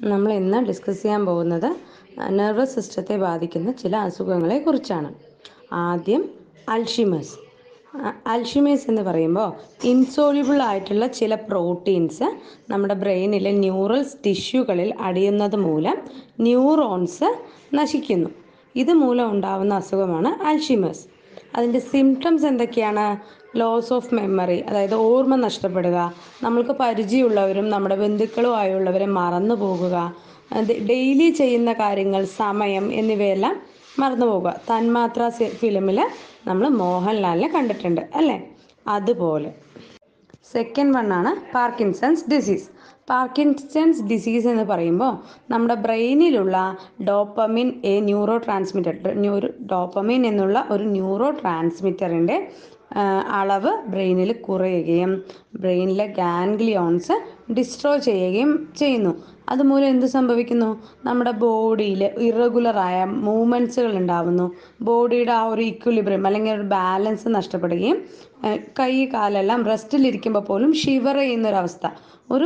നമ്മൾ ഇന്ന് ഡിസ്കസ് ചെയ്യാൻ പോകുന്നത് നെർവസ് സിസ്റ്റത്തെ ബാധിക്കുന്ന ചില അസുഖങ്ങളെ കുറിച്ചാണ് ആദ്യം അൽഷിമേഴ്സ് അൽഷിമേഴ്സ് എന്ന് പറയുമ്പോൾ ഇൻസോൾയുബിൾ ആയിട്ടുള്ള ചില പ്രോട്ടീൻസ് നമ്മുടെ ബ്രെയിനിലെ ന്യൂറൽ ടിഷ്യൂകളിൽ അടിയുന്നത് മൂലം ന്യൂറോൺസ് നശിക്കുന്നു ഇത് മൂലം ഉണ്ടാവുന്ന അസുഖമാണ് അൽഷിമേഴ്സ് അതിൻ്റെ സിംറ്റംസ് എന്തൊക്കെയാണ് ലോസ് ഓഫ് മെമ്മറി അതായത് ഓർമ്മ നഷ്ടപ്പെടുക നമ്മൾക്ക് പരിചയമുള്ളവരും നമ്മുടെ ബന്ധുക്കളും ആയുള്ളവരെ മറന്നു പോകുക ഡെയിലി ചെയ്യുന്ന കാര്യങ്ങൾ സമയം എന്നിവയെല്ലാം മറന്നു പോകുക തന്മാത്ര ഫിലിമിൽ നമ്മൾ മോഹൻലാലിനെ കണ്ടിട്ടുണ്ട് അല്ലേ അതുപോലെ സെക്കൻഡ് വൺ ആണ് പാർക്കിൻസൺസ് ഡിസീസ് പാർക്കിൻസൺസ് ഡിസീസ് എന്ന് പറയുമ്പോൾ നമ്മുടെ ബ്രെയിനിലുള്ള dopamine a neurotransmitter neuro dopamine എന്നുള്ള ഒരു ന്യൂറോ ട്രാൻസ്മിറ്ററിൻ്റെ അളവ് ബ്രെയിനിൽ കുറയുകയും ബ്രെയിനിലെ ഗാംഗ്ലിയോൺസ് ഡിസ്ട്രോയ് ചെയ്യുകയും ചെയ്യുന്നു അതുമൂലം എന്ത് സംഭവിക്കുന്നു നമ്മുടെ ബോഡിയിൽ ഇറഗുലറായ മൂവ്മെൻറ്റ്സുകൾ ഉണ്ടാവുന്നു ബോഡിയുടെ ആ ഒരു ഇക്വിലിബ്രിയം അല്ലെങ്കിൽ ഒരു ബാലൻസ് നഷ്ടപ്പെടുകയും കൈ കാലെല്ലാം റെസ്റ്റിലിരിക്കുമ്പോൾ പോലും ഷിവർ ചെയ്യുന്നൊരവസ്ഥ ഒരു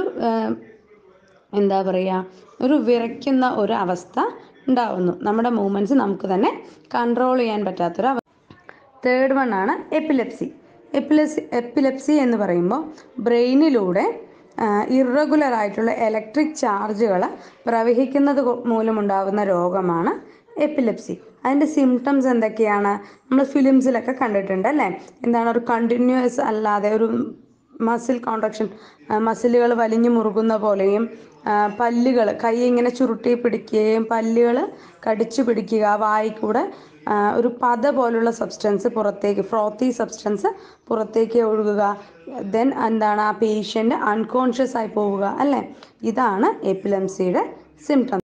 എന്താ പറയുക ഒരു വിറയ്ക്കുന്ന ഒരു അവസ്ഥ ഉണ്ടാവുന്നു നമ്മുടെ മൂവ്മെൻറ്റ്സ് നമുക്ക് തന്നെ കൺട്രോൾ ചെയ്യാൻ പറ്റാത്തൊരു അവസ്ഥ തേർഡ് വൺ ആണ് എപ്പിലെപ്സി എപ്പിലെപ്സി എപ്പിലെപ്സി എന്ന് പറയുമ്പോൾ ബ്രെയിനിലൂടെ ഇറഗുലർ ആയിട്ടുള്ള ഇലക്ട്രിക് ചാർജുകൾ പ്രവഹിക്കുന്നത് മൂലമുണ്ടാകുന്ന രോഗമാണ് എപ്പിലെപ്സി അതിൻ്റെ സിംറ്റംസ് എന്തൊക്കെയാണ് നമ്മൾ ഫിലിംസിലൊക്കെ കണ്ടിട്ടുണ്ട് അല്ലേ എന്താണ് ഒരു കണ്ടിന്യൂസ് അല്ലാതെ ഒരു മസിൽ കോൺട്രക്ഷൻ മസിലുകൾ വലിഞ്ഞു മുറുകുന്ന പോലെയും പല്ലുകൾ കൈ ഇങ്ങനെ ചുരുട്ടി പിടിക്കുകയും പല്ലുകൾ കടിച്ചു പിടിക്കുക വായിക്കൂടെ ഒരു പത പോലുള്ള സബ്സ്റ്റൻസ് പുറത്തേക്ക് ഫ്രോത്തി സബ്സ്റ്റൻസ് പുറത്തേക്ക് ഒഴുകുക ദെൻ എന്താണ് ആ പേഷ്യൻ്റ് അൺകോൺഷ്യസ് ആയി പോവുക അല്ലേ ഇതാണ് എപ്പിലെംസിയുടെ സിംറ്റംസ്